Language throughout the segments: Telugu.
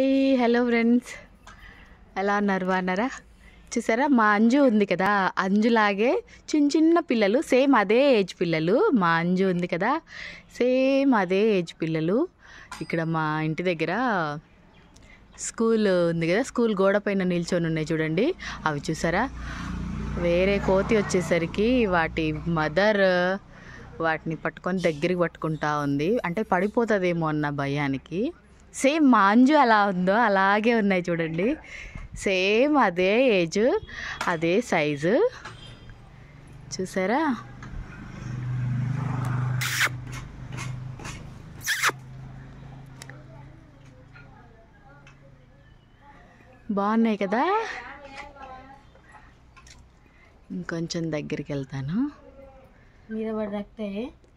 హాయ్ హలో ఫ్రెండ్స్ ఎలా ఉన్నారు బాగున్నారా చూసారా మా అంజు ఉంది కదా అంజులాగే చిన్న చిన్న పిల్లలు సేమ్ అదే ఏజ్ పిల్లలు మా అంజు ఉంది కదా సేమ్ అదే ఏజ్ పిల్లలు ఇక్కడ మా ఇంటి దగ్గర స్కూల్ ఉంది కదా స్కూల్ గోడ పైన నిల్చొని ఉన్నాయి చూడండి అవి చూసారా వేరే కోతి వచ్చేసరికి వాటి మదర్ వాటిని పట్టుకొని దగ్గరికి పట్టుకుంటా ఉంది అంటే పడిపోతుందేమో అన్న భయానికి సేమ్ మా అంజు ఎలా ఉందో అలాగే ఉన్నాయి చూడండి సేమ్ అదే ఏజ్ అదే సైజు చూసారా బాగున్నాయి కదా ఇంకొంచెం దగ్గరికి వెళ్తాను మీద పడి రక్తే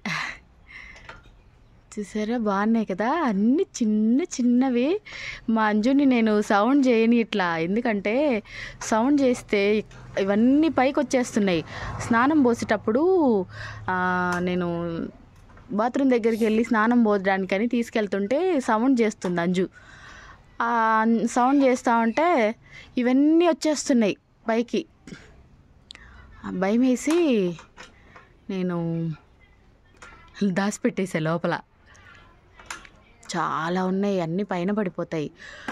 చూసారా బాగున్నాయి కదా అన్ని చిన్న చిన్నవి మా అంజుని నేను సౌండ్ చేయని ఇట్లా ఎందుకంటే సౌండ్ చేస్తే ఇవన్నీ పైకి వచ్చేస్తున్నాయి స్నానం పోసేటప్పుడు ఆ, నేను బాత్రూమ్ దగ్గరికి వెళ్ళి స్నానం పోయడానికని తీసుకెళ్తుంటే సౌండ్ చేస్తుంది అంజు ఆ సౌండ్ చేస్తూ ఉంటే ఇవన్నీ వచ్చేస్తున్నాయి పైకి ఆ భయం వేసి నేను దాచిపెట్టేసా లోపల చాలా ఉన్నాయి అన్నీ పైన పడిపోతాయి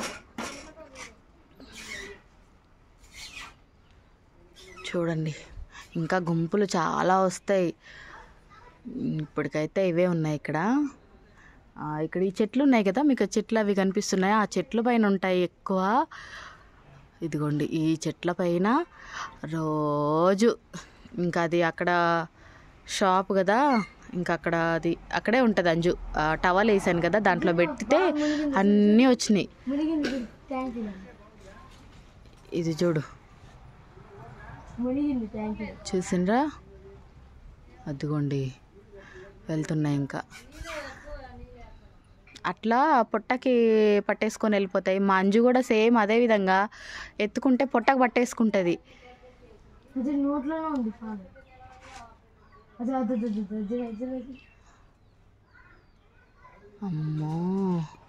చూడండి ఇంకా గుంపులు చాలా వస్తాయి ఇప్పటికైతే ఇవే ఉన్నాయి ఇక్కడ ఆ, ఇక్కడ ఈ చెట్లు ఉన్నాయి కదా మీకు ఆ చెట్లు అవి కనిపిస్తున్నాయి ఆ చెట్ల పైన ఉంటాయి ఎక్కువ ఇదిగోండి ఈ చెట్ల పైన రోజు ఇంకా అది అక్కడ షాప్ కదా ఇంకా అక్కడ అది అక్కడే ఉంటుంది అంజు ఆ టవల్ వేసాను కదా దాంట్లో పెట్టితే అన్నీ వచ్చినాయి మునిగింది ట్యాంక్ ఇది చూడు మునిగింది ట్యాంక్ చూసిండ్రా అదిగోండి వెళ్తున్నాయి ఇంకా అట్లా పొట్టకి పట్టేసుకొని వెళ్ళిపోతాయి మా అంజు కూడా సేమ్ అదే విధంగా ఎత్తుకుంటే పొట్టకు పట్టేసుకుంటుంది అది నోట్లోనే ఉంది ఫాన్ అది అది అది అది అది అది అది అమ్మో